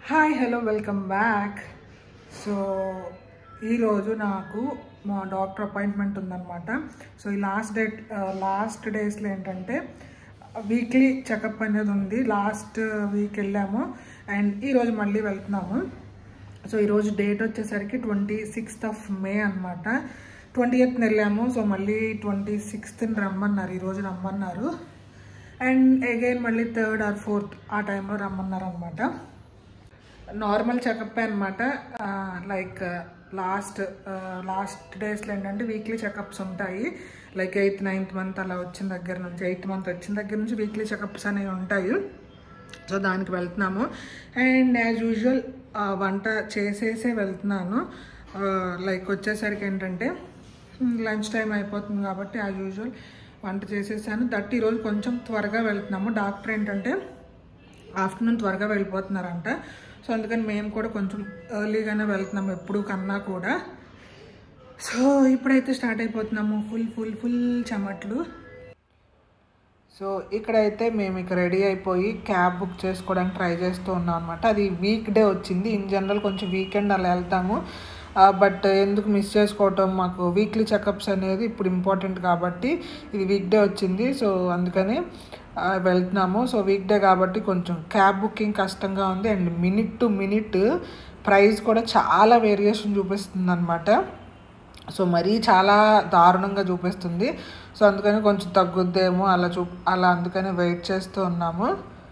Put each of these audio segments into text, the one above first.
hi hello welcome back so ఈరోజు నాకు మా డాక్టర్ అపాయింట్మెంట్ ఉందన్నమాట సో ఈ లాస్ట్ డేట్ లాస్ట్ డేస్లో ఏంటంటే వీక్లీ చెకప్ అనేది ఉంది లాస్ట్ వీక్ వెళ్ళాము అండ్ ఈరోజు మళ్ళీ వెళ్తున్నాము సో ఈరోజు డేట్ వచ్చేసరికి ట్వంటీ సిక్స్త్ ఆఫ్ మే అనమాట ట్వంటీ ఎయిత్ని వెళ్ళాము సో మళ్ళీ ట్వంటీ సిక్స్త్ని రమ్మన్నారు ఈరోజు రమ్మన్నారు అండ్ అగైన్ మళ్ళీ థర్డ్ ఆర్ ఫోర్త్ ఆ టైంలో రమ్మన్నారు అనమాట నార్మల్ చెకప్ అనమాట లైక్ లాస్ట్ లాస్ట్ డేస్లో ఏంటంటే వీక్లీ చెకప్స్ ఉంటాయి లైక్ ఎయిత్ నైన్త్ మంత్ అలా వచ్చిన దగ్గర నుంచి ఎయిత్ మంత్ వచ్చిన దగ్గర నుంచి వీక్లీ చెకప్స్ అనేవి ఉంటాయి సో దానికి వెళ్తున్నాము అండ్ యాజ్ యూజువల్ వంట చేసేసే వెళ్తున్నాను లైక్ వచ్చేసరికి ఏంటంటే లంచ్ టైం అయిపోతుంది కాబట్టి యాజ్ యూజువల్ వంట చేసేసాను దట్ ఈరోజు కొంచెం త్వరగా వెళ్తున్నాము డాక్టర్ ఏంటంటే ఆఫ్టర్నూన్ త్వరగా వెళ్ళిపోతున్నారంట సో అందుకని మేము కూడా కొంచెం ఎర్లీగానే వెళ్తున్నాము ఎప్పుడు కన్నా కూడా సో ఇప్పుడైతే స్టార్ట్ అయిపోతున్నాము ఫుల్ ఫుల్ ఫుల్ చెమట్లు సో ఇక్కడైతే మేము ఇక రెడీ అయిపోయి క్యాబ్ బుక్ చేసుకోవడానికి ట్రై చేస్తూ ఉన్నాం అనమాట అది వీక్ డే వచ్చింది ఇన్ జనరల్ కొంచెం వీకెండ్ అలా వెళ్తాము బట్ ఎందుకు మిస్ చేసుకోవటం మాకు వీక్లీ చెకప్స్ అనేది ఇప్పుడు ఇంపార్టెంట్ కాబట్టి ఇది వీక్ డే వచ్చింది సో అందుకని వెళ్తున్నాము సో వీక్ డే కాబట్టి కొంచెం క్యాబ్ బుకింగ్ కష్టంగా ఉంది and minute to minute price కూడా చాలా వేరియేషన్ చూపిస్తుంది అనమాట సో మరీ చాలా దారుణంగా చూపిస్తుంది సో అందుకని కొంచెం తగ్గుద్దేమో అలా చూ అలా అందుకని వెయిట్ చేస్తూ ఉన్నాము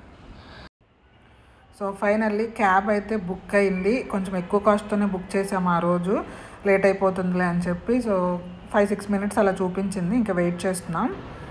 సో ఫైనల్లీ క్యాబ్ అయితే బుక్ అయింది కొంచెం ఎక్కువ కాస్ట్తోనే బుక్ చేసాము ఆ రోజు లేట్ అయిపోతుందిలే అని చెప్పి సో ఫైవ్ సిక్స్ మినిట్స్ అలా చూపించింది ఇంకా వెయిట్ చేస్తున్నాం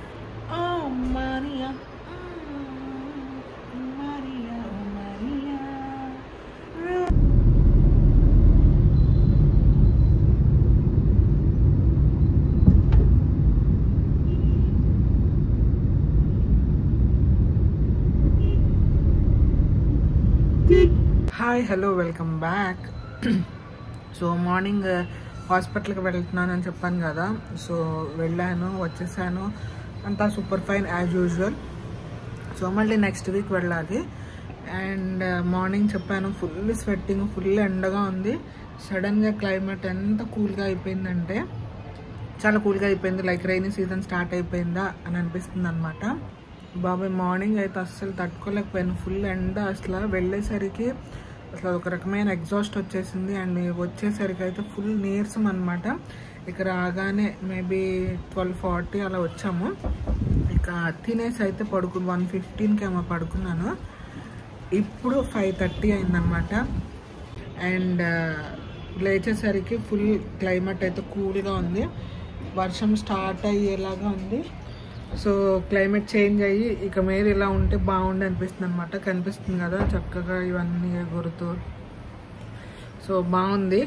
hi hello welcome back so morning హాస్పిటల్కి వెళ్తున్నాను అని చెప్పాను కదా సో వెళ్ళాను వచ్చేసాను అంతా super fine as usual so మళ్ళీ నెక్స్ట్ వీక్ వెళ్ళాలి అండ్ మార్నింగ్ చెప్పాను ఫుల్ స్వెట్టింగ్ ఫుల్ ఎండగా ఉంది సడన్గా క్లైమేట్ ఎంత కూల్గా అయిపోయిందంటే చాలా కూల్గా అయిపోయింది లైక్ రైనీ సీజన్ స్టార్ట్ అయిపోయిందా అని అనిపిస్తుంది అనమాట బాబాయ్ మార్నింగ్ అయితే అస్సలు తట్టుకోలేకపోయాను ఫుల్ ఎండ అసలు వెళ్ళేసరికి అసలు ఒక రకమైన ఎగ్జాస్ట్ వచ్చేసింది అండ్ వచ్చేసరికి అయితే ఫుల్ నీరసం అనమాట ఇక రాగానే మేబీ ట్వెల్వ్ ఫార్టీ అలా వచ్చాము ఇక తినేసి అయితే పడుకు వన్ ఫిఫ్టీన్కి ఏమో పడుకున్నాను ఇప్పుడు ఫైవ్ థర్టీ అయిందనమాట అండ్ లేచేసరికి ఫుల్ క్లైమేట్ అయితే కూల్గా ఉంది వర్షం స్టార్ట్ అయ్యేలాగా ఉంది సో క్లైమేట్ చేంజ్ అయ్యి ఇక మీద ఇలా ఉంటే బాగుండి అనిపిస్తుంది అనమాట కనిపిస్తుంది కదా చక్కగా ఇవన్నీ ఎగురుతూ సో బాగుంది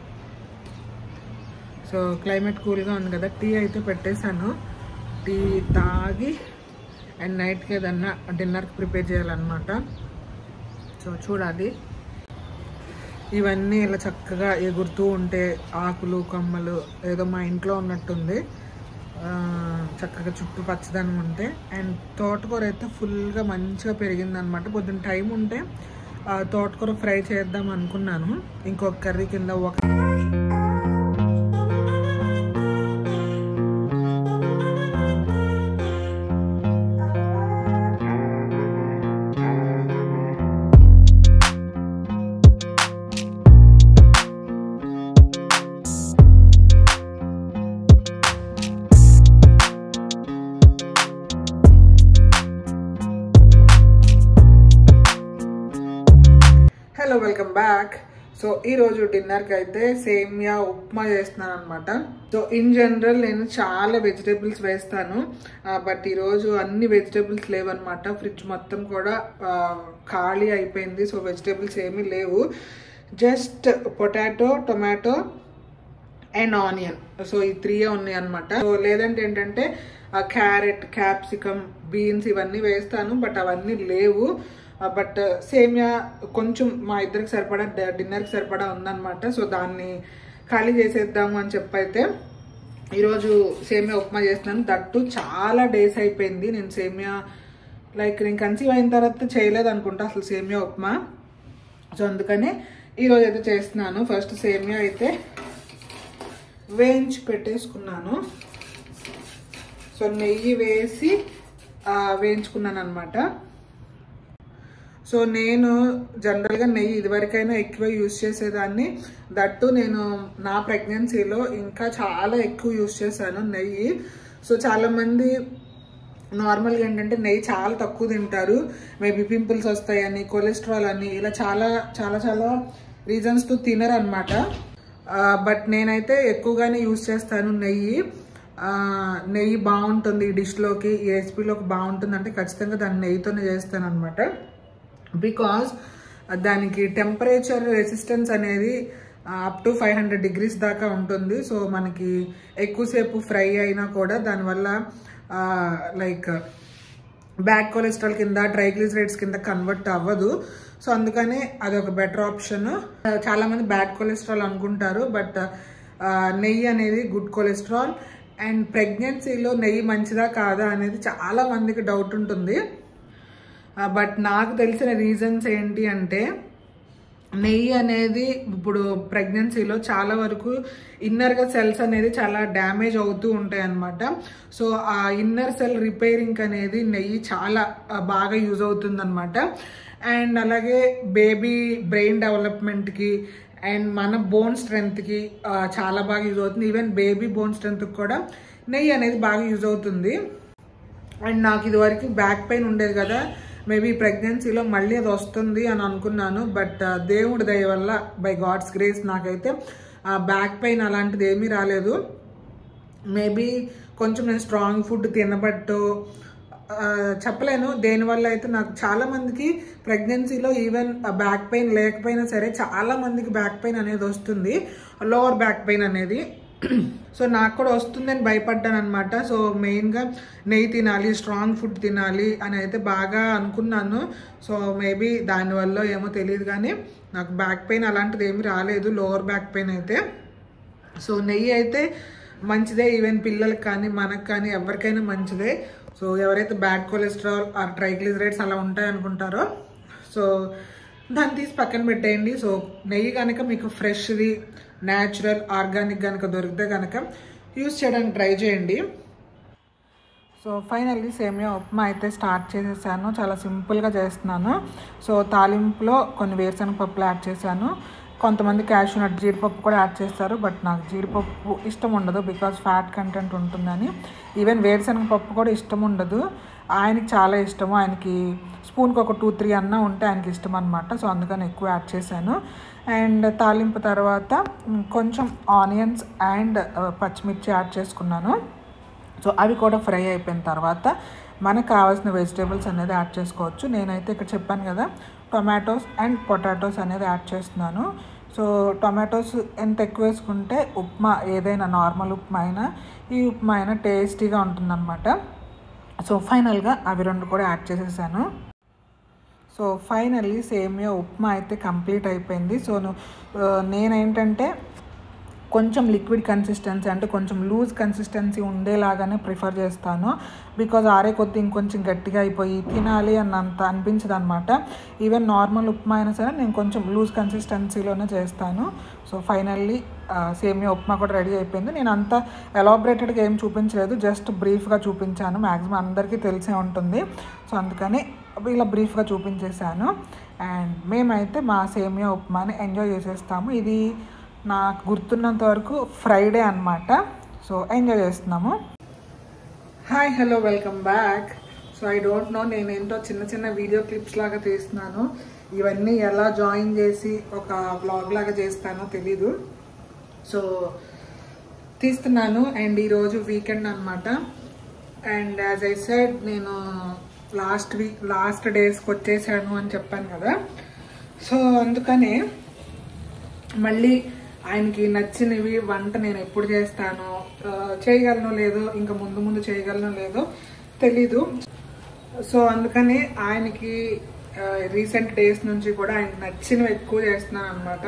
సో క్లైమేట్ కూల్గా ఉంది కదా టీ అయితే పెట్టేశాను టీ తాగి అండ్ నైట్కి ఏదన్నా డిన్నర్కి ప్రిపేర్ చేయాలన్నమాట సో చూడాలి ఇవన్నీ ఇలా చక్కగా ఎగురుతూ ఉంటే ఆకులు కొమ్మలు ఏదో మా ఇంట్లో ఉన్నట్టుంది చక్కగా చుట్టూ పచ్చదనం ఉంటే అండ్ తోటకూర అయితే ఫుల్గా మంచిగా పెరిగిందనమాట పొద్దున్న టైం ఉంటే తోటకూర ఫ్రై చేద్దాం అనుకున్నాను ఇంకొక కర్రీ కింద ఒక హలో వెల్కమ్ బ్యాక్ సో ఈరోజు డిన్నర్కి అయితే సేమియా ఉప్మా చేస్తున్నాను అనమాట సో ఇన్ జనరల్ నేను చాలా వెజిటేబుల్స్ వేస్తాను బట్ ఈరోజు అన్ని వెజిటేబుల్స్ లేవన్నమాట ఫ్రిడ్జ్ మొత్తం కూడా ఖాళీ అయిపోయింది సో వెజిటేబుల్స్ ఏమీ లేవు just potato tomato and onion so ఈ త్రీ ఉన్నాయి అనమాట సో లేదంటే ఏంటంటే క్యారెట్ క్యాప్సికమ్ బీన్స్ ఇవన్నీ వేస్తాను బట్ అవన్నీ లేవు బట్ సేమియా కొంచెం మా ఇద్దరికి సరిపడా డిన్నర్కి సరిపడా ఉందన్నమాట సో దాన్ని ఖాళీ చేసేద్దాము అని చెప్పైతే ఈరోజు సేమియా ఉప్మా చేస్తున్నాను దట్టు చాలా డేస్ అయిపోయింది నేను సేమియా లైక్ నేను కన్సీవ్ అయిన తర్వాత చేయలేదు అనుకుంటా అసలు సేమియా ఉప్మా సో అందుకని ఈరోజు అయితే చేస్తున్నాను ఫస్ట్ సేమియా అయితే వేయించి పెట్టేసుకున్నాను సో నెయ్యి వేసి ఆ, వేయించుకున్నాను అనమాట సో నేను జనరల్గా నెయ్యి ఇదివరకైనా ఎక్కువ యూస్ చేసేదాన్ని దట్టు నేను నా ప్రెగ్నెన్సీలో ఇంకా చాలా ఎక్కువ యూస్ చేశాను నెయ్యి సో చాలామంది నార్మల్గా ఏంటంటే నెయ్యి చాలా తక్కువ తింటారు మేబీ పింపుల్స్ వస్తాయని కొలెస్ట్రాల్ అని ఇలా చాలా చాలా చాలా రీజన్స్తో తినరు అనమాట బట్ నేనైతే ఎక్కువగానే యూస్ చేస్తాను నెయ్యి ఆ, నెయ్యి బాగుంటుంది ఈ డిష్లోకి ఈ రెసిపీలోకి బాగుంటుంది అంటే ఖచ్చితంగా దాన్ని నెయ్యితోనే చేస్తాను అనమాట బికాజ్ దానికి టెంపరేచర్ రెసిస్టెన్స్ అనేది up to five hundred degrees దాకా ఉంటుంది సో మనకి ఎక్కువసేపు ఫ్రై అయినా కూడా దానివల్ల లైక్ బ్యాడ్ కొలెస్ట్రాల్ కింద ట్రైగ్లిసరైడ్స్ కింద కన్వర్ట్ అవ్వదు సో అందుకనే అది ఒక బెటర్ ఆప్షన్ చాలా మంది బ్యాడ్ కొలెస్ట్రాల్ అనుకుంటారు బట్ నెయ్యి అనేది గుడ్ కొలెస్ట్రాల్ అండ్ ప్రెగ్నెన్సీలో నెయ్యి మంచిదా కాదా అనేది చాలా మందికి డౌట్ ఉంటుంది బట్ నాకు తెలిసిన రీజన్స్ ఏంటి అంటే నెయ్యి అనేది ఇప్పుడు ప్రెగ్నెన్సీలో చాలా వరకు ఇన్నర్గా సెల్స్ అనేది చాలా డ్యామేజ్ అవుతూ ఉంటాయి అన్నమాట సో ఆ ఇన్నర్ సెల్ రిపేరింగ్ అనేది నెయ్యి చాలా ఆ, బాగా యూజ్ అవుతుంది అనమాట అండ్ అలాగే బేబీ బ్రెయిన్ డెవలప్మెంట్కి అండ్ మన బోన్ స్ట్రెంగ్త్కి చాలా బాగా యూజ్ అవుతుంది ఈవెన్ బేబీ బోన్ స్ట్రెంగ్త్కి కూడా నెయ్యి అనేది బాగా యూజ్ అవుతుంది అండ్ నాకు ఇదివరకు బ్యాక్ పెయిన్ ఉండేది కదా మేబీ ప్రెగ్నెన్సీలో మళ్ళీ అది వస్తుంది అని అనుకున్నాను బట్ దేవుడి దయ వల్ల బై గాడ్స్ గ్రేస్ నాకైతే ఆ బ్యాక్ పెయిన్ అలాంటిది ఏమీ రాలేదు మేబీ కొంచెం నేను స్ట్రాంగ్ ఫుడ్ తినబట్టు ఆ, చెప్పలేను దేనివల్ల అయితే నాకు చాలా మందికి ప్రెగ్నెన్సీలో ఈవెన్ బ్యాక్ పెయిన్ లేకపోయినా సరే చాలా మందికి బ్యాక్ పెయిన్ అనేది వస్తుంది లోవర్ బ్యాక్ పెయిన్ అనేది సో నాకు కూడా వస్తుందని భయపడ్డాను అనమాట సో మెయిన్గా నెయ్యి తినాలి స్ట్రాంగ్ ఫుడ్ తినాలి అని అయితే బాగా అనుకున్నాను సో మేబీ దానివల్ల ఏమో తెలియదు కానీ నాకు బ్యాక్ పెయిన్ అలాంటిది ఏమీ రాలేదు లోవర్ బ్యాక్ పెయిన్ అయితే సో నెయ్యి అయితే మంచిదే ఈవెన్ పిల్లలకి కానీ మనకు కానీ ఎవరికైనా మంచిదే సో ఎవరైతే బ్యాడ్ కొలెస్ట్రాల్ ఆర్ ట్రైగ్లిజరైడ్స్ అలా ఉంటాయి అనుకుంటారో సో దాన్ని తీసి పక్కన పెట్టేయండి సో నెయ్యి కనుక మీకు ఫ్రెష్ది న్యాచురల్ ఆర్గానిక్ కనుక దొరికితే కనుక యూస్ చేయడానికి ట్రై చేయండి సో ఫైనల్లీ సేమియా ఉప్మా అయితే స్టార్ట్ చేసేసాను చాలా సింపుల్గా చేస్తున్నాను సో తాలింపులో కొన్ని వేరుశనగ పప్పులు యాడ్ చేశాను కొంతమంది క్యాషూ నట్ జీడిపప్పు కూడా యాడ్ చేస్తారు బట్ నాకు జీడిపప్పు ఇష్టం ఉండదు బికాజ్ ఫ్యాట్ కంటెంట్ ఉంటుందని ఈవెన్ వేరుశనగ పప్పు కూడా ఇష్టం ఉండదు ఆయనకి చాలా ఇష్టము ఆయనకి స్పూన్కి ఒక టూ త్రీ అన్న ఉంటే ఆయనకి ఇష్టం అనమాట సో అందుకని ఎక్కువ యాడ్ చేశాను అండ్ తాలింపు తర్వాత మ్, కొంచెం ఆనియన్స్ అండ్ పచ్చిమిర్చి యాడ్ చేసుకున్నాను సో అవి కూడా ఫ్రై అయిపోయిన తర్వాత మనకు కావాల్సిన వెజిటేబుల్స్ అనేది యాడ్ చేసుకోవచ్చు నేనైతే ఇక్కడ చెప్పాను కదా టొమాటోస్ అండ్ పొటాటోస్ అనేది యాడ్ చేస్తున్నాను సో టొమాటోస్ ఎంత ఎక్కువ వేసుకుంటే ఉప్మా ఏదైనా నార్మల్ ఉప్మా అయినా ఈ ఉప్మా అయినా టేస్టీగా ఉంటుందన్నమాట సో ఫైనల్గా అవి రెండు కూడా యాడ్ చేసేసాను సో ఫైనల్లీ సేమియా ఉప్మా అయితే కంప్లీట్ అయిపోయింది సో ను- ఆ, నేనేంటంటే కొంచెం లిక్విడ్ కన్సిస్టెన్సీ అంటే కొంచెం లూజ్ కన్సిస్టెన్సీ ఉండేలాగానే ప్రిఫర్ చేస్తాను బికాజ్ ఆరే కొద్ది ఇంకొంచెం గట్టిగా అయిపోయి తినాలి అన్నంత అనిపించదు అనమాట ఈవెన్ నార్మల్ ఉప్మా అయినా సరే నేను కొంచెం లూజ్ కన్సిస్టెన్సీలోనే చేస్తాను సో ఫైనల్లీ సేమియా ఉప్మా కూడా రెడీ అయిపోయింది నేను అంత ఎలాబరేటెడ్గా ఏం చూపించలేదు జస్ట్ బ్రీఫ్గా చూపించాను మ్యాక్సిమం అందరికీ తెలిసే ఉంటుంది సో అందుకని ఇలా బ్రీఫ్గా చూపించేశాను అండ్ మేమైతే మా సేమియా ఉప్మాని ఎంజాయ్ చేసేస్తాము ఇది నాకు గుర్తున్నంత వరకు ఫ్రైడే అనమాట సో ఎంజాయ్ చేస్తున్నాము hi hello welcome back so I don't know నేను ఏంటో చిన్న చిన్న వీడియో క్లిప్స్ లాగా తీస్తున్నాను ఇవన్నీ ఎలా జాయిన్ చేసి ఒక వ్లాగ్ లాగా చేస్తానో తెలీదు సో తీస్తున్నాను అండ్ ఈరోజు వీకెండ్ అనమాట అండ్ యాజ్ ఐ సెడ్ నేను లాస్ట్ వీక్ లాస్ట్ డేస్కి వచ్చేసాను అని చెప్పాను కదా సో అందుకనే మళ్ళీ ఆయనకి నచ్చినవి వంట నేను ఎప్పుడు చేస్తానో ఆ, చేయగలనో లేదో ఇంకా ముందు ముందు చేయగలనో లేదో తెలీదు సో అందుకని ఆయనకి రీసెంట్ డేస్ నుంచి కూడా ఆయన నచ్చినవి ఎక్కువ చేస్తున్నాను అనమాట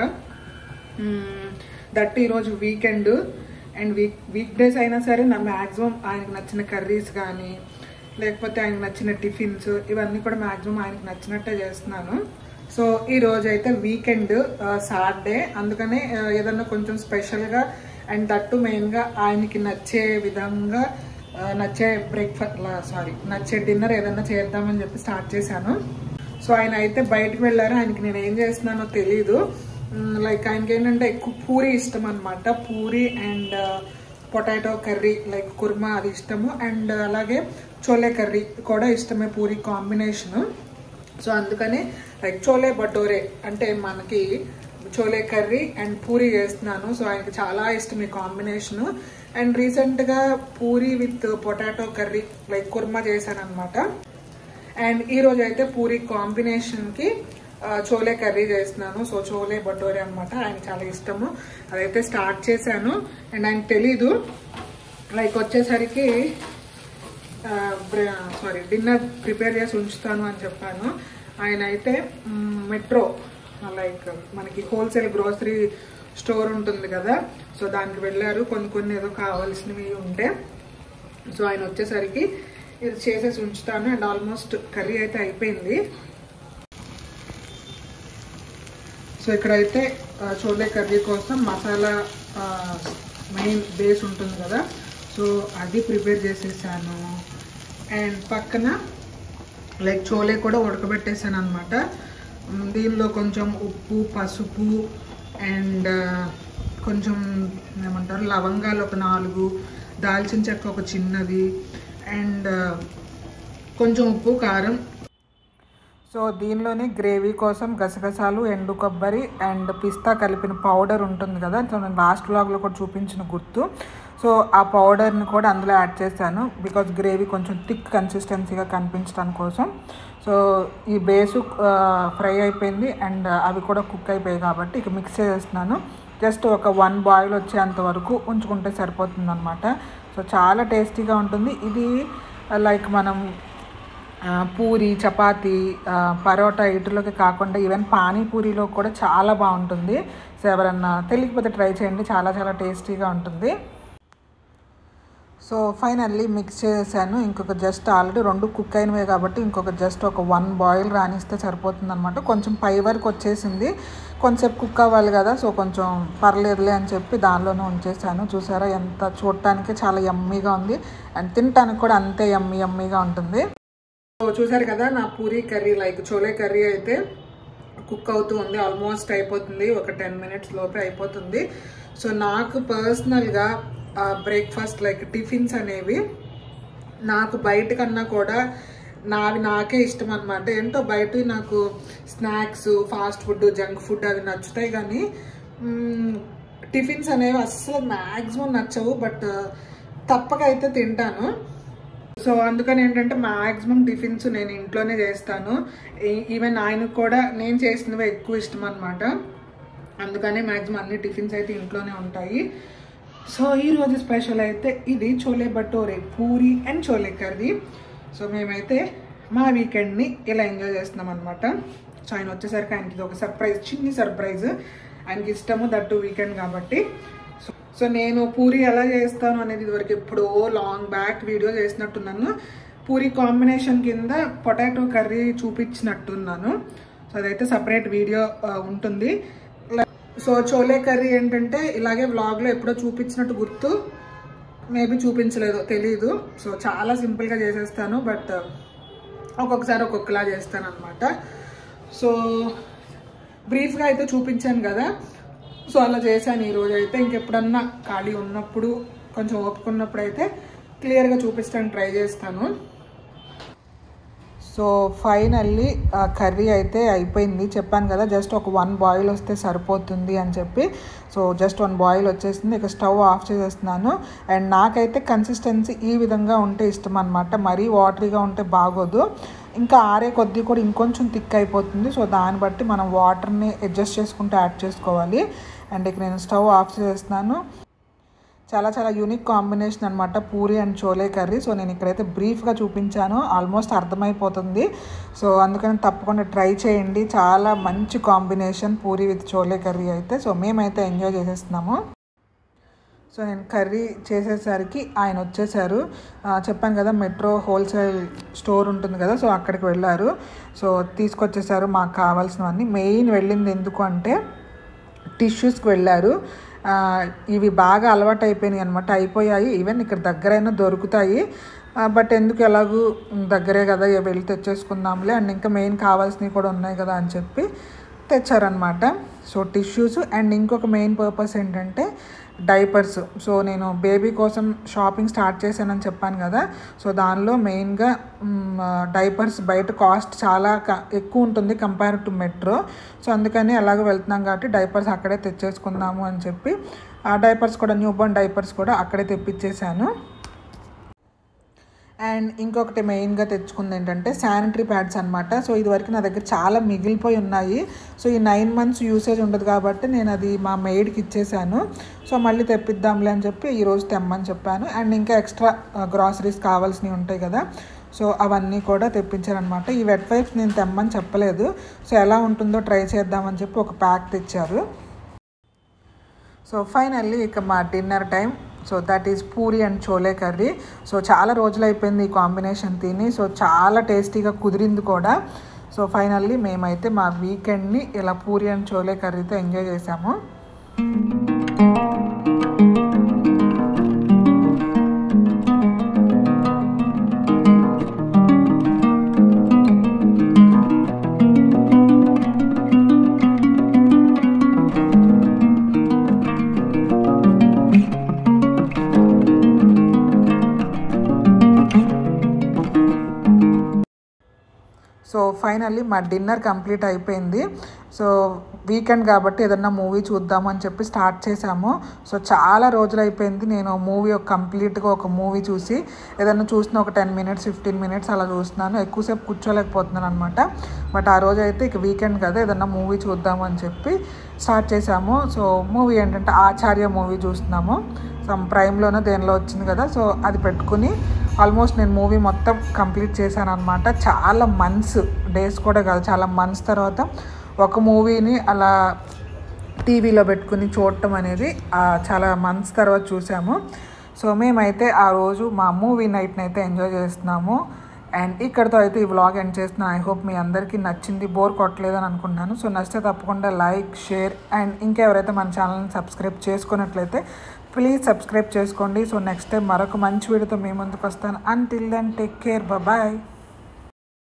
దట్ ఈరోజు weekend and week week days అయినా సరే నా మ్యాక్సిమం ఆయనకు నచ్చిన కర్రీస్ కానీ లేకపోతే ఆయనకు నచ్చిన టిఫిన్స్ ఇవన్నీ కూడా మ్యాక్సిమం ఆయనకు నచ్చినట్టే చేస్తున్నాను సో ఈ రోజు అయితే వీకెండ్ సాటర్డే అందుకనే ఆ, ఏదన్నా కొంచెం స్పెషల్గా అండ్ దట్టు మెయిన్గా ఆయనకి నచ్చే విధంగా ఆ, నచ్చే బ్రేక్ఫాస్ట్ సారీ నచ్చే డిన్నర్ ఏదన్నా చేద్దామని చెప్పి స్టార్ట్ చేశాను సో ఆయన అయితే బయటకు వెళ్ళారు ఆయనకి నేను ఏం చేస్తున్నానో తెలీదు లైక్ ఆయనకి ఏంటంటే ఎక్కువ పూరి ఇష్టం అనమాట puri and potato curry like kurma అది ఇష్టము అండ్ అలాగే చోలే కర్రీ కూడా ఇష్టమే పూరి కాంబినేషను సో అందుకని లైక్ చోలే భటోరే అంటే మనకి చోలే కర్రీ అండ్ పూరి చేస్తున్నాను సో ఆయనకి చాలా ఇష్టం ఈ కాంబినేషను అండ్ రీసెంట్గా puri with potato curry like kurma చేశాను అనమాట అండ్ ఈ రోజు అయితే పూరి కాంబినేషన్కి ఆ, చోలే కర్రీ చేస్తున్నాను సో చోలే భటోరే అనమాట ఆయన చాలా ఇష్టము అదైతే స్టార్ట్ చేశాను అండ్ ఆయనకు తెలీదు లైక్ వచ్చేసరికి సారీ డిన్నర్ ప్రిపేర్ చేసి ఉంచుతాను అని చెప్పాను ఆయన అయితే మెట్రో లైక్ మనకి హోల్సేల్ గ్రోసరీ స్టోర్ ఉంటుంది కదా సో దానికి వెళ్ళారు కొన్ని కొన్ని ఏదో కావాల్సినవి ఉంటే సో ఆయన వచ్చేసరికి ఇది చేసేసి ఉంచుతాను అండ్ ఆల్మోస్ట్ కర్రీ అయితే అయిపోయింది సో ఇక్కడైతే ఆ, చోలే కర్రీ కోసం మసాలా మెయిన్ బేస్ ఉంటుంది కదా సో అది ప్రిపేర్ చేసేసాను అండ్ పక్కన లైక్ చోలే కూడా ఉడకబెట్టేసాను అనమాట దీనిలో కొంచెం ఉప్పు పసుపు అండ్ కొంచెం ఏమంటారు లవంగాలు ఒక నాలుగు దాల్చిన చెక్క ఒక చిన్నది అండ్ కొంచెం ఉప్పు కారం సో దీనిలోనే గ్రేవీ కోసం గసగసాలు ఎండు కొబ్బరి అండ్ పిస్తా కలిపిన పౌడర్ ఉంటుంది కదా సో నేను లాస్ట్ వ్లాగ్లో కూడా చూపించిన గుర్తు సో ఆ పౌడర్ని కూడా అందులో యాడ్ చేశాను బికాజ్ గ్రేవీ కొంచెం థిక్ కన్సిస్టెన్సీగా కనిపించడం కోసం సో ఈ బేసు ఫ్రై అయిపోయింది అండ్ అవి కూడా కుక్ అయిపోయాయి కాబట్టి ఇక మిక్స్ చేస్తున్నాను జస్ట్ ఒక వన్ బాయిల్ వచ్చేంత వరకు ఉంచుకుంటే సరిపోతుంది అనమాట సో చాలా టేస్టీగా ఉంటుంది ఇది లైక్ మనం ఆ, పూరి చపాతి ఆ, పరోటా వీటిలోకి కాకుండా ఈవెన్ పానీపూరిలో కూడా చాలా బాగుంటుంది సో ఎవరన్నా తెలియకపోతే ట్రై చేయండి చాలా చాలా టేస్టీగా ఉంటుంది సో ఫైనల్లీ మిక్స్ చేశాను ఇంకొక జస్ట్ ఆల్రెడీ రెండు కుక్ అయినవే కాబట్టి ఇంకొక జస్ట్ ఒక వన్ బాయిల్ రానిస్తే సరిపోతుంది అనమాట కొంచెం పై వరకు వచ్చేసింది కొంచెంసేపు కుక్ అవ్వాలి కదా సో కొంచెం పర్లేదులే అని చెప్పి దానిలోనే ఉంచేసాను చూసారా ఎంత చూడటానికి చాలా యమ్మీగా ఉంది అండ్ తినటానికి కూడా అంతే యమ్మీ యమ్మీగా ఉంటుంది సో చూసారు కదా నా puri curry like chole curry అయితే కుక్ అవుతూ ఉంది ఆల్మోస్ట్ అయిపోతుంది ఒక టెన్ మినిట్స్ లోపే అయిపోతుంది సో నాకు పర్సనల్గా బ్రేక్ఫాస్ట్ లైక్ టిఫిన్స్ అనేవి నాకు బయట కన్నా కూడా నావి నాకే ఇష్టం అనమాట ఏంటో బయట నాకు snacks fast food junk food అవి నచ్చుతాయి కానీ మ్మ్, టిఫిన్స్ అనేవి అస్సలు మ్యాక్సిమం నచ్చవు బట్ తప్పక అయితే తింటాను సో అందుకని ఏంటంటే మ్యాక్సిమం టిఫిన్స్ నేను ఇంట్లోనే చేస్తాను ఈ- ఈవెన్ ఆయనకు కూడా నేను చేసినవే ఎక్కువ ఇష్టం అనమాట అందుకనే మ్యాక్సిమం అన్ని టిఫిన్స్ అయితే ఇంట్లోనే ఉంటాయి సో ఈ రోజు స్పెషల్ అయితే ఇది chole bhature puri and chole curry so మేమైతే మా వీకెండ్ని ఇలా ఎంజాయ్ చేస్తున్నాం అనమాట సో ఆయన వచ్చేసరికి ఆయనకి ఇది ఒక సర్ప్రైజ్ చిన్ని సర్ప్రైజ్ ఆయనకి ఇష్టము దట్టు వీకెండ్ కాబట్టి సో- సో నేను పూరి ఎలా చేస్తాను అనేది ఇదివరకు ఎప్పుడో లాంగ్ బ్యాక్ వీడియో చేసినట్టున్నాను పూరి కాంబినేషన్ కింద పొటాటో కర్రీ చూపించినట్టున్నాను సో అదైతే సపరేట్ వీడియో ఆ, ఉంటుంది సో చోలే కర్రీ ఏంటంటే ఇలాగే వ్లాగ్లో ఎప్పుడో చూపించినట్టు గుర్తు మేబీ చూపించలేదు తెలీదు సో చాలా సింపుల్గా చేసేస్తాను బట్ ఒక్కొక్కసారి ఒక్కొక్కలా చేస్తాను అనమాట సో బ్రీఫ్గా అయితే చూపించాను కదా సో అలా చేశాను ఈరోజు అయితే ఇంకెప్పుడన్నా ఖాళీ ఉన్నప్పుడు కొంచెం ఓపుకున్నప్పుడు అయితే క్లియర్గా చూపించడానికి ట్రై చేస్తాను సో ఫైనల్లీ కర్రీ అయితే అయిపోయింది చెప్పాను కదా జస్ట్ ఒక వన్ బాయిల్ వస్తే సరిపోతుంది అని చెప్పి సో జస్ట్ వన్ బాయిల్ వచ్చేసింది ఇక స్టవ్ ఆఫ్ చేసేస్తున్నాను అండ్ నాకైతే కన్సిస్టెన్సీ ఈ విధంగా ఉంటే ఇష్టం అనమాట మరీ వాటరీగా ఉంటే బాగోదు ఇంకా ఆరే కొద్దీ కూడా ఇంకొంచెం థిక్ అయిపోతుంది సో దాన్ని బట్టి మనం వాటర్ని అడ్జస్ట్ చేసుకుంటూ యాడ్ చేసుకోవాలి అండ్ ఇక నేను స్టవ్ ఆఫ్ చేస్తున్నాను చాలా చాలా యూనిక్ కాంబినేషన్ అనమాట puri and chole curry so నేను ఇక్కడైతే బ్రీఫ్గా చూపించాను ఆల్మోస్ట్ అర్థమైపోతుంది సో అందుకని తప్పకుండా ట్రై చేయండి చాలా మంచి combination puri with chole curry అయితే సో మేమైతే ఎంజాయ్ చేసేస్తున్నాము సో నేను కర్రీ చేసేసరికి ఆయన వచ్చేసారు ఆ, చెప్పాను కదా మెట్రో హోల్సేల్ స్టోర్ ఉంటుంది కదా సో అక్కడికి వెళ్ళారు సో తీసుకొచ్చేసారు మాకు కావాల్సినవన్నీ మెయిన్ వెళ్ళింది ఎందుకు అంటే టిష్యూస్కి వెళ్ళారు ఆ, ఇవి బాగా అలవాటు అయిపోయినాయి అనమాట అయిపోయాయి ఈవెన్ ఇక్కడ దగ్గరైనా దొరుకుతాయి బట్ ఎందుకు ఎలాగూ దగ్గరే కదా ఇక వెళ్ళి తెచ్చేసుకుందాంలే అండ్ ఇంకా మెయిన్ కావాల్సినవి కూడా ఉన్నాయి కదా అని చెప్పి తెచ్చారనమాట సో టిష్యూస్ అండ్ ఇంకొక మెయిన్ పర్పస్ ఏంటంటే డైపర్స్ సో నేను బేబీ కోసం షాపింగ్ స్టార్ట్ చేశానని చెప్పాను కదా సో దానిలో మెయిన్గా డైపర్స్ బయట కాస్ట్ చాలా క- ఎక్కువ ఉంటుంది కంపేర్ టు మెట్రో సో అందుకని అలాగ వెళ్తున్నాం కాబట్టి డైపర్స్ అక్కడే తెచ్చేసుకుందాము అని చెప్పి ఆ డైపర్స్ కూడా న్యూ బోర్న్ డైపర్స్ కూడా అక్కడే తెప్పించేశాను అండ్ ఇంకొకటి మెయిన్గా తెచ్చుకుంది ఏంటంటే శానిటరీ ప్యాడ్స్ అనమాట సో ఇదివరకు నా దగ్గర చాలా మిగిలిపోయి ఉన్నాయి సో ఈ నైన్ మంత్స్ యూసేజ్ ఉండదు కాబట్టి నేను అది మా మెయిడ్కి ఇచ్చేసాను సో మళ్ళీ తెప్పిద్దాంలే అని చెప్పి ఈరోజు తెమ్మని చెప్పాను అండ్ ఇంకా ఎక్స్ట్రా గ్రాసరీస్ కావాల్సినవి ఉంటాయి కదా సో అవన్నీ కూడా తెప్పించారనమాట ఈ వెట్ వైప్స్ నేను తెమ్మని చెప్పలేదు సో ఎలా ఉంటుందో ట్రై చేద్దామని చెప్పి ఒక ప్యాక్ తెచ్చారు సో ఫైనల్లీ ఇక మా dinner time so that is puri and chole curry so చాలా రోజులు అయిపోయింది ఈ కాంబినేషన్ తిని సో చాలా టేస్టీగా కుదిరింది కూడా సో ఫైనల్లీ మేమైతే మా వీకెండ్ని ఇలా పూరి అండ్ చోలే కర్రీతో ఎంజాయ్ చేసాము సో ఫైనల్లీ మా డిన్నర్ కంప్లీట్ అయిపోయింది సో వీకెండ్ కాబట్టి ఏదన్నా మూవీ చూద్దాము అని చెప్పి స్టార్ట్ చేసాము సో చాలా రోజులు అయిపోయింది నేను మూవీ ఒక కంప్లీట్గా ఒక మూవీ చూసి ఏదన్నా చూసిన ఒక టెన్ మినిట్స్ ఫిఫ్టీన్ మినిట్స్ అలా చూస్తున్నాను ఎక్కువసేపు కూర్చోలేకపోతున్నాను అనమాట బట్ ఆ రోజు అయితే ఇక వీకెండ్ కదా ఏదన్నా మూవీ చూద్దాము అని చెప్పి స్టార్ట్ చేసాము సో మూవీ ఏంటంటే ఆచార్య మూవీ చూస్తున్నాము సమ్ ప్రైమ్లోనో దేనిలో వచ్చింది కదా సో అది పెట్టుకుని ఆల్మోస్ట్ నేను మూవీ మొత్తం కంప్లీట్ చేశాను అనమాట చాలా మంత్స్ డేస్ కూడా కాదు చాలా మంత్స్ తర్వాత ఒక మూవీని అలా టీవీలో పెట్టుకుని చూడటం అనేది ఆ, చాలా మంత్స్ తర్వాత చూసాము సో మేమైతే ఆ రోజు మా మూవీ నైట్ని అయితే ఎంజాయ్ చేస్తున్నాము అండ్ ఇక్కడతో అయితే ఈ వ్లాగ్ ఎండ్ చేస్తున్నాను ఐ హోప్ మీ అందరికీ నచ్చింది బోర్ కొట్టలేదని అనుకుంటున్నాను సో నచ్చితే తప్పకుండా లైక్ షేర్ అండ్ ఇంకెవరైతే మన ఛానల్ని సబ్స్క్రైబ్ చేసుకున్నట్లయితే ప్లీజ్ సబ్స్క్రైబ్ చేసుకోండి సో నెక్స్ట్ టైం మరొక మంచి వీడియోతో మీ ముందుకు వస్తాను until then take care bye